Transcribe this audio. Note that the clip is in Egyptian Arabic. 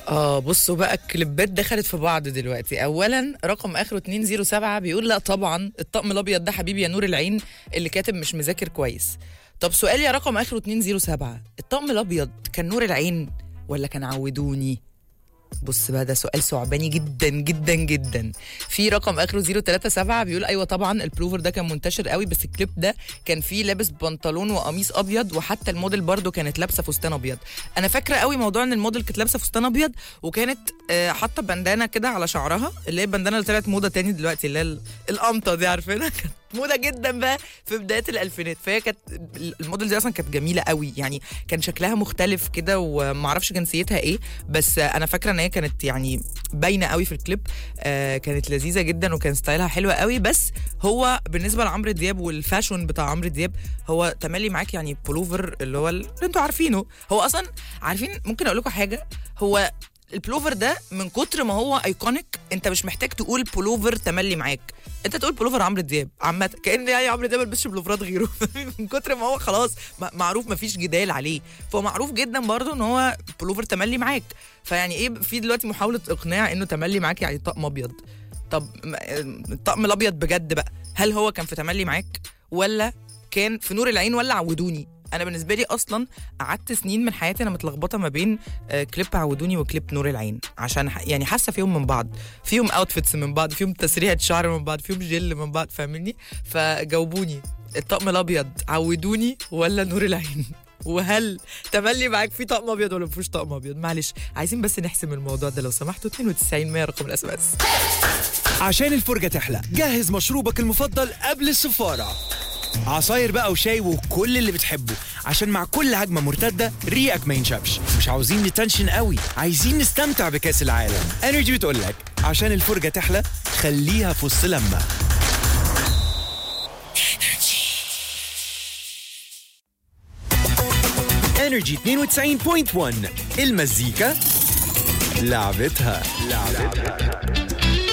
اه بصوا بقى الكليبات دخلت في بعض دلوقتي اولا رقم اخره 207 بيقول لا طبعا الطقم الابيض ده حبيبي يا نور العين اللي كاتب مش مذاكر كويس طب سؤال يا رقم اخره 207 الطقم الابيض كان نور العين ولا كان عودوني بص بقى ده سؤال صعباني جدا جدا جدا في رقم اخره 037 بيقول ايوه طبعا البلوفر ده كان منتشر قوي بس الكليب ده كان فيه لابس بنطلون وقميص ابيض وحتى الموديل برضو كانت لابسه فستان ابيض انا فاكره قوي موضوع ان الموديل كانت لابسه فستان ابيض وكانت آه، حاطه بندانه كده على شعرها اللي هي البندانه اللي طلعت موضه تاني دلوقتي اللي هي ال- القمطه دي عارفينها كانت موضه جدا بقى في بدايه الالفينات فهي كانت الموديل دي اصلا كانت جميله قوي يعني كان شكلها مختلف كده ومعرفش جنسيتها ايه بس آه، انا فاكره ان هي كانت يعني باينه قوي في الكليب آه كانت لذيذه جدا وكان ستايلها حلوه قوي بس هو بالنسبه لعمرو دياب والفاشون بتاع عمرو دياب هو تملي معاك يعني بلوفر اللي هو اللي انتوا عارفينه هو اصلا عارفين ممكن اقول لكم حاجه هو البلوفر ده من كتر ما هو ايكونيك انت مش محتاج تقول بلوفر تملي معاك انت تقول بلوفر عمرو دياب عامه كان يعني عمرو دياب ما بيلبسش بلوفرات غيره من كتر ما هو خلاص م- معروف ما فيش جدال عليه فهو معروف جدا برضه ان هو بلوفر تملي معاك فيعني ايه في دلوقتي محاوله اقناع انه تملي معاك يعني طقم ابيض طب م- الطقم الابيض بجد بقى هل هو كان في تملي معاك ولا كان في نور العين ولا عودوني انا بالنسبه لي اصلا قعدت سنين من حياتي انا متلخبطه ما بين آه، كليب عودوني وكليب نور العين عشان ح- يعني حاسه فيهم من بعض فيهم اوتفيتس من بعض فيهم تسريحه شعر من بعض فيهم جل من بعض فاهمني فجاوبوني الطقم الابيض عودوني ولا نور العين وهل تملي معاك في طقم ابيض ولا مفيش طقم ابيض معلش عايزين بس نحسم الموضوع ده لو سمحتوا 92 100 رقم الاس ام اس عشان الفرجة تحلى جهز مشروبك المفضل قبل السفارة عصاير بقى وشاي وكل اللي بتحبه عشان مع كل هجمة مرتدة ريقك ما ينشفش مش عاوزين نتنشن قوي عايزين نستمتع بكأس العالم انرجي بتقول لك عشان الفرجة تحلى خليها في وسط لما انرجي 92.1 المزيكا لعبتها لعبتها